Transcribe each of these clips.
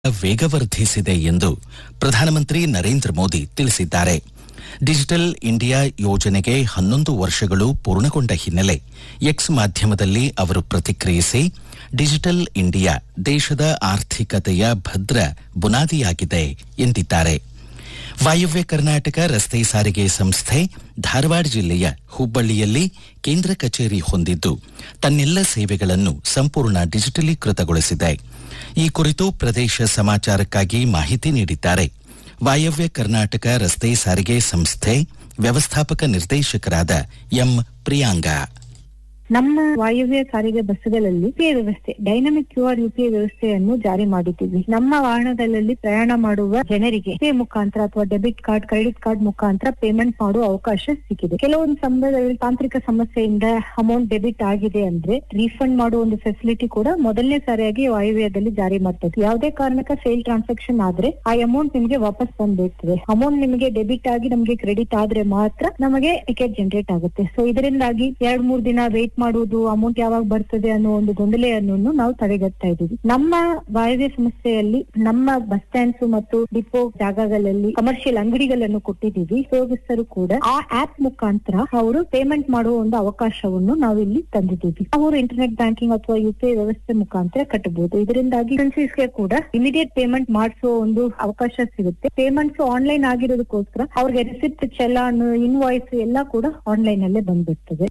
ವೇಗವರ್ಧಿಸಿದೆ ಎಂದು ಪ್ರಧಾನಮಂತ್ರಿ ನರೇಂದ್ರ ಮೋದಿ ತಿಳಿಸಿದ್ದಾರೆ ಡಿಜಿಟಲ್ ಇಂಡಿಯಾ ಯೋಜನೆಗೆ ಹನ್ನೊಂದು ವರ್ಷಗಳು ಪೂರ್ಣಗೊಂಡ ಹಿನ್ನೆಲೆ ಎಕ್ಸ್ ಮಾಧ್ಯಮದಲ್ಲಿ ಅವರು ಪ್ರತಿಕ್ರಿಯಿಸಿ ಡಿಜಿಟಲ್ ಇಂಡಿಯಾ ದೇಶದ ಆರ್ಥಿಕತೆಯ ಭದ್ರ ಬುನಾದಿಯಾಗಿದೆ ಎಂದಿದ್ದಾರೆ ವಾಯವ್ಯ ಕರ್ನಾಟಕ ರಸ್ತೆ ಸಾರಿಗೆ ಸಂಸ್ಥೆ ಧಾರವಾಡ ಜಿಲ್ಲೆಯ ಹುಬ್ಬಳ್ಳಿಯಲ್ಲಿ ಕೇಂದ್ರ ಕಚೇರಿ ಹೊಂದಿದ್ದು ತನ್ನೆಲ್ಲ ಸೇವೆಗಳನ್ನು ಸಂಪೂರ್ಣ ಡಿಜಿಟಲೀಕೃತಗೊಳಿಸಿದೆ ಈ ಕುರಿತು ಪ್ರದೇಶ ಸಮಾಚಾರಕ್ಕಾಗಿ ಮಾಹಿತಿ ನೀಡಿದ್ದಾರೆ ವಾಯವ್ಯ ಕರ್ನಾಟಕ ರಸ್ತೆ ಸಾರಿಗೆ ಸಂಸ್ಥೆ ವ್ಯವಸ್ಥಾಪಕ ನಿರ್ದೇಶಕರಾದ ಎಂ ಪ್ರಿಯಾಂಗಾ ನಮ್ಮ ವಾಯವ್ಯ ಸಾರಿಗೆ ಬಸ್ಸುಗಳಲ್ಲಿ ಯುಪಿಐ ವ್ಯವಸ್ಥೆ ಡೈನಮಿಕ್ ಕ್ಯೂ ಆರ್ ಯುಪಿಐ ವ್ಯವಸ್ಥೆಯನ್ನು ಜಾರಿ ಮಾಡಿದ್ದೀವಿ ನಮ್ಮ ವಾಹನಗಳಲ್ಲಿ ಪ್ರಯಾಣ ಮಾಡುವ ಜನರಿಗೆ ಯುಪಿಐ ಮುಖಾಂತರ ಅಥವಾ ಡೆಬಿಟ್ ಕಾರ್ಡ್ ಕ್ರೆಡಿಟ್ ಕಾರ್ಡ್ ಮುಖಾಂತರ ಪೇಮೆಂಟ್ ಮಾಡುವ ಅವಕಾಶ ಸಿಕ್ಕಿದೆ ಕೆಲವೊಂದು ಸಂದರ್ಭದಲ್ಲಿ ತಾಂತ್ರಿಕ ಸಮಸ್ಯೆಯಿಂದ ಅಮೌಂಟ್ ಡೆಬಿಟ್ ಆಗಿದೆ ಅಂದ್ರೆ ರೀಫಂಡ್ ಮಾಡುವ ಒಂದು ಫೆಸಿಲಿಟಿ ಕೂಡ ಮೊದಲನೇ ಸಾರಿಯಾಗಿ ವಾಯುವ್ಯದಲ್ಲಿ ಜಾರಿ ಮಾಡ್ತದೆ ಯಾವುದೇ ಕಾರಣಕ್ಕೆ ಫೇಲ್ ಟ್ರಾನ್ಸಾಕ್ಷನ್ ಆದ್ರೆ ಆ ಅಮೌಂಟ್ ನಿಮಗೆ ವಾಪಸ್ ಬಂದ್ಬಿಡ್ತದೆ ಅಮೌಂಟ್ ನಿಮಗೆ ಡೆಬಿಟ್ ಆಗಿ ನಮಗೆ ಕ್ರೆಡಿಟ್ ಆದ್ರೆ ಮಾತ್ರ ನಮಗೆ ಟಿಕೆಟ್ ಜನರೇಟ್ ಆಗುತ್ತೆ ಸೊ ಇದರಿಂದಾಗಿ ಎರಡ್ ಮೂರ್ ದಿನ ವೇಟ್ ಮಾಡುವುದು ಅಮೌಂಟ್ ಯಾವಾಗ ಬರ್ತದೆ ಅನ್ನೋ ಒಂದು ಗೊಂದಲೆಯನ್ನು ನಾವು ತಡೆಗಟ್ತಾ ಇದ್ದೀವಿ ನಮ್ಮ ವಾಯವ್ಯ ಸಂಸ್ಥೆಯಲ್ಲಿ ನಮ್ಮ ಬಸ್ ಸ್ಟ್ಯಾಂಡ್ಸ್ ಮತ್ತು ಡಿಪೋ ಜಾಗಗಳಲ್ಲಿ ಕಮರ್ಷಿಯಲ್ ಅಂಗಡಿಗಳನ್ನು ಕೊಟ್ಟಿದ್ದೀವಿ ಉಪಯೋಗಿಸ್ತರು ಕೂಡ ಆ ಆಪ್ ಮುಖಾಂತರ ಅವರು ಪೇಮೆಂಟ್ ಮಾಡುವ ಒಂದು ಅವಕಾಶವನ್ನು ನಾವು ಇಲ್ಲಿ ತಂದಿದ್ದೀವಿ ಅವರು ಇಂಟರ್ನೆಟ್ ಬ್ಯಾಂಕಿಂಗ್ ಅಥವಾ ಯುಪಿಐ ವ್ಯವಸ್ಥೆ ಮುಖಾಂತರ ಕಟ್ಟಬಹುದು ಇದರಿಂದಾಗಿ ಗೆ ಕೂಡ ಇಮಿಡಿಯೇಟ್ ಪೇಮೆಂಟ್ ಮಾಡಿಸುವ ಒಂದು ಅವಕಾಶ ಸಿಗುತ್ತೆ ಪೇಮೆಂಟ್ಸ್ ಆನ್ಲೈನ್ ಆಗಿರೋದಕ್ಕೋಸ್ಕರ ಅವ್ರಿಗೆ ರಿಸಿಪ್ಟ್ ಚಲಾನ್ ಇನ್ವಾಯ್ಸ್ ಎಲ್ಲ ಕೂಡ ಆನ್ಲೈನ್ ಅಲ್ಲೇ ಬಂದ್ಬಿಡ್ತದೆ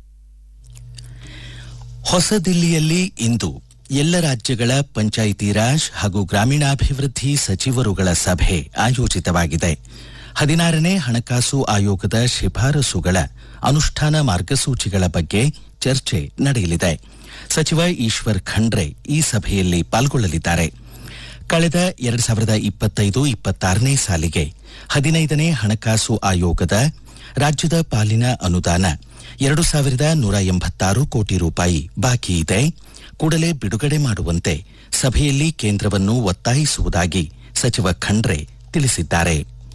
ಹೊಸ ದಿಲ್ಲಿಯಲ್ಲಿ ಇಂದು ಎಲ್ಲ ರಾಜ್ಯಗಳ ಪಂಚಾಯಿತಿ ರಾಜ್ ಹಾಗೂ ಗ್ರಾಮೀಣಾಭಿವೃದ್ಧಿ ಸಚಿವರುಗಳ ಸಭೆ ಆಯೋಜಿತವಾಗಿದೆ ಹದಿನಾರನೇ ಹಣಕಾಸು ಆಯೋಗದ ಶಿಫಾರಸುಗಳ ಅನುಷ್ಠಾನ ಮಾರ್ಗಸೂಚಿಗಳ ಬಗ್ಗೆ ಚರ್ಚೆ ನಡೆಯಲಿದೆ ಸಚಿವ ಈಶ್ವರ್ ಖಂಡ್ರೆ ಈ ಸಭೆಯಲ್ಲಿ ಪಾಲ್ಗೊಳ್ಳಲಿದ್ದಾರೆ ಕಳೆದ ಎರಡ್ ಸಾವಿರದ ಇಪ್ಪತ್ತೈದು ಇಪ್ಪತ್ತಾರನೇ ಸಾಲಿಗೆ ಹದಿನೈದನೇ ಹಣಕಾಸು ಆಯೋಗದ ರಾಜ್ಯದ ಪಾಲಿನ ಅನುದಾನ ಎರಡು ಸಾವಿರದ ನೂರ ಎಂಬತ್ತಾರು ಕೋಟಿ ರೂಪಾಯಿ ಬಾಕಿ ಇದೆ ಕೂಡಲೇ ಬಿಡುಗಡೆ ಮಾಡುವಂತೆ ಸಭೆಯಲ್ಲಿ ಕೇಂದ್ರವನ್ನು ಒತ್ತಾಯಿಸುವುದಾಗಿ ಸಚಿವ ಖಂಡ್ರೆ ತಿಳಿಸಿದ್ದಾರೆ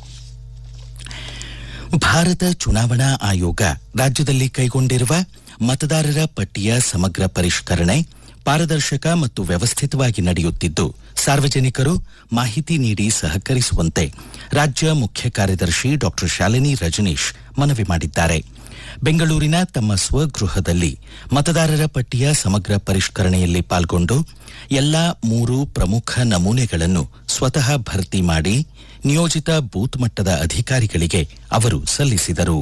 ಭಾರತ ಚುನಾವಣಾ ಆಯೋಗ ರಾಜ್ಯದಲ್ಲಿ ಕೈಗೊಂಡಿರುವ ಮತದಾರರ ಪಟ್ಟಿಯ ಸಮಗ್ರ ಪರಿಷ್ಕರಣೆ ಪಾರದರ್ಶಕ ಮತ್ತು ವ್ಯವಸ್ಥಿತವಾಗಿ ನಡೆಯುತ್ತಿದ್ದು ಸಾರ್ವಜನಿಕರು ಮಾಹಿತಿ ನೀಡಿ ಸಹಕರಿಸುವಂತೆ ರಾಜ್ಯ ಮುಖ್ಯ ಕಾರ್ಯದರ್ಶಿ ಡಾ ಶಾಲಿನಿ ರಜನೀಶ್ ಮನವಿ ಮಾಡಿದ್ದಾರೆ ಬೆಂಗಳೂರಿನ ತಮ್ಮ ಸ್ವಗೃಹದಲ್ಲಿ ಮತದಾರರ ಪಟ್ಟಿಯ ಸಮಗ್ರ ಪರಿಷ್ಕರಣೆಯಲ್ಲಿ ಪಾಲ್ಗೊಂಡು ಎಲ್ಲಾ ಮೂರು ಪ್ರಮುಖ ನಮೂನೆಗಳನ್ನು ಸ್ವತಃ ಭರ್ತಿ ಮಾಡಿ ನಿಯೋಜಿತ ಬೂತ್ ಮಟ್ಟದ ಅಧಿಕಾರಿಗಳಿಗೆ ಅವರು ಸಲ್ಲಿಸಿದರು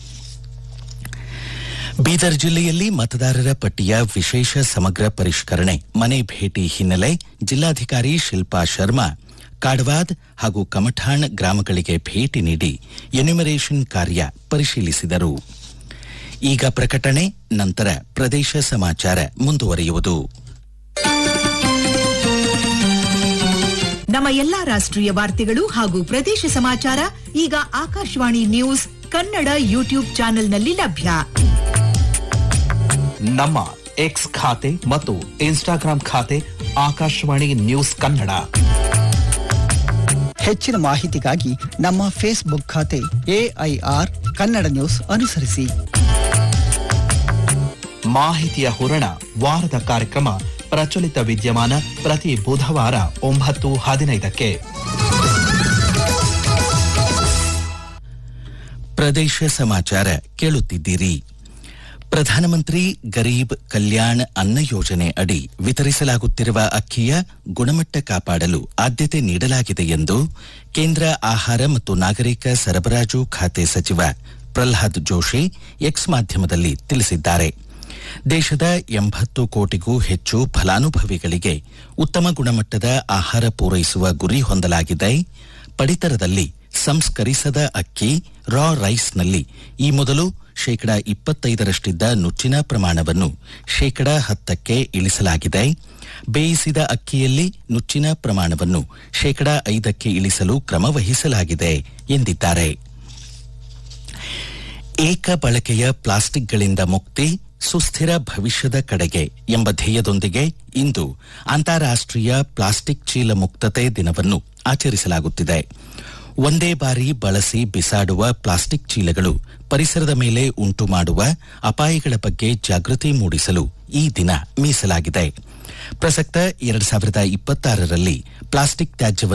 ಬೀದರ್ ಜಿಲ್ಲೆಯಲ್ಲಿ ಮತದಾರರ ಪಟ್ಟಿಯ ವಿಶೇಷ ಸಮಗ್ರ ಪರಿಷ್ಕರಣೆ ಮನೆ ಭೇಟಿ ಹಿನ್ನೆಲೆ ಜಿಲ್ಲಾಧಿಕಾರಿ ಶಿಲ್ಪಾ ಶರ್ಮಾ ಕಾಡ್ವಾದ್ ಹಾಗೂ ಕಮಠಾಣ್ ಗ್ರಾಮಗಳಿಗೆ ಭೇಟಿ ನೀಡಿ ಎನ್ಯುಮರೇಷನ್ ಕಾರ್ಯ ಪರಿಶೀಲಿಸಿದರು ಈಗ ಪ್ರಕಟಣೆ ನಂತರ ಪ್ರದೇಶ ಸಮಾಚಾರ ಮುಂದುವರಿಯುವುದು ನಮ್ಮ ಎಲ್ಲಾ ರಾಷ್ಟ್ರೀಯ ವಾರ್ತೆಗಳು ಹಾಗೂ ಪ್ರದೇಶ ಸಮಾಚಾರ ಈಗ ಆಕಾಶವಾಣಿ ನ್ಯೂಸ್ ಕನ್ನಡ ಯೂಟ್ಯೂಬ್ ಚಾನೆಲ್ನಲ್ಲಿ ಲಭ್ಯ ನಮ್ಮ ಎಕ್ಸ್ ಖಾತೆ ಮತ್ತು ಇನ್ಸ್ಟಾಗ್ರಾಂ ಖಾತೆ ಆಕಾಶವಾಣಿ ನ್ಯೂಸ್ ಕನ್ನಡ ಹೆಚ್ಚಿನ ಮಾಹಿತಿಗಾಗಿ ನಮ್ಮ ಫೇಸ್ಬುಕ್ ಖಾತೆ ಎಐಆರ್ ಕನ್ನಡ ನ್ಯೂಸ್ ಅನುಸರಿಸಿ ಮಾಹಿತಿಯ ಹೂರಣ ವಾರದ ಕಾರ್ಯಕ್ರಮ ಪ್ರಚಲಿತ ವಿದ್ಯಮಾನ ಪ್ರತಿ ಬುಧವಾರ ಒಂಬತ್ತು ಹದಿನೈದಕ್ಕೆ ಪ್ರದೇಶ ಸಮಾಚಾರ ಕೇಳುತ್ತಿದ್ದೀರಿ ಪ್ರಧಾನಮಂತ್ರಿ ಗರೀಬ್ ಕಲ್ಯಾಣ್ ಅನ್ನ ಯೋಜನೆ ಅಡಿ ವಿತರಿಸಲಾಗುತ್ತಿರುವ ಅಕ್ಕಿಯ ಗುಣಮಟ್ಟ ಕಾಪಾಡಲು ಆದ್ಯತೆ ನೀಡಲಾಗಿದೆ ಎಂದು ಕೇಂದ್ರ ಆಹಾರ ಮತ್ತು ನಾಗರಿಕ ಸರಬರಾಜು ಖಾತೆ ಸಚಿವ ಪ್ರಲ್ಹಾದ್ ಜೋಶಿ ಎಕ್ಸ್ ಮಾಧ್ಯಮದಲ್ಲಿ ತಿಳಿಸಿದ್ದಾರೆ ದೇಶದ ಎಂಬತ್ತು ಕೋಟಿಗೂ ಹೆಚ್ಚು ಫಲಾನುಭವಿಗಳಿಗೆ ಉತ್ತಮ ಗುಣಮಟ್ಟದ ಆಹಾರ ಪೂರೈಸುವ ಗುರಿ ಹೊಂದಲಾಗಿದೆ ಪಡಿತರದಲ್ಲಿ ಸಂಸ್ಕರಿಸದ ಅಕ್ಕಿ ರಾ ರೈಸ್ನಲ್ಲಿ ಈ ಮೊದಲು ಶೇಕಡ ಇಪ್ಪತ್ತೈದರಷ್ಟಿದ್ದ ನುಚ್ಚಿನ ಪ್ರಮಾಣವನ್ನು ಶೇಕಡ ಹತ್ತಕ್ಕೆ ಇಳಿಸಲಾಗಿದೆ ಬೇಯಿಸಿದ ಅಕ್ಕಿಯಲ್ಲಿ ನುಚ್ಚಿನ ಪ್ರಮಾಣವನ್ನು ಶೇಕಡ ಐದಕ್ಕೆ ಇಳಿಸಲು ಕ್ರಮ ವಹಿಸಲಾಗಿದೆ ಎಂದಿದ್ದಾರೆ ಏಕ ಬಳಕೆಯ ಪ್ಲಾಸ್ಟಿಕ್ಗಳಿಂದ ಮುಕ್ತಿ ಸುಸ್ಥಿರ ಭವಿಷ್ಯದ ಕಡೆಗೆ ಎಂಬ ಧ್ಯೇಯದೊಂದಿಗೆ ಇಂದು ಅಂತಾರಾಷ್ಟ್ರೀಯ ಪ್ಲಾಸ್ಟಿಕ್ ಚೀಲ ಮುಕ್ತತೆ ದಿನವನ್ನು ಆಚರಿಸಲಾಗುತ್ತಿದೆ ಒಂದೇ ಬಾರಿ ಬಳಸಿ ಬಿಸಾಡುವ ಪ್ಲಾಸ್ಟಿಕ್ ಚೀಲಗಳು ಪರಿಸರದ ಮೇಲೆ ಉಂಟು ಮಾಡುವ ಅಪಾಯಗಳ ಬಗ್ಗೆ ಜಾಗೃತಿ ಮೂಡಿಸಲು ಈ ದಿನ ಮೀಸಲಾಗಿದೆ ಪ್ರಸಕ್ತ ಎರಡ್ ಸಾವಿರದ ಇಪ್ಪತ್ತಾರರಲ್ಲಿ ಪ್ಲಾಸ್ಟಿಕ್ ತ್ಯಾಜ್ಯವನ್ನು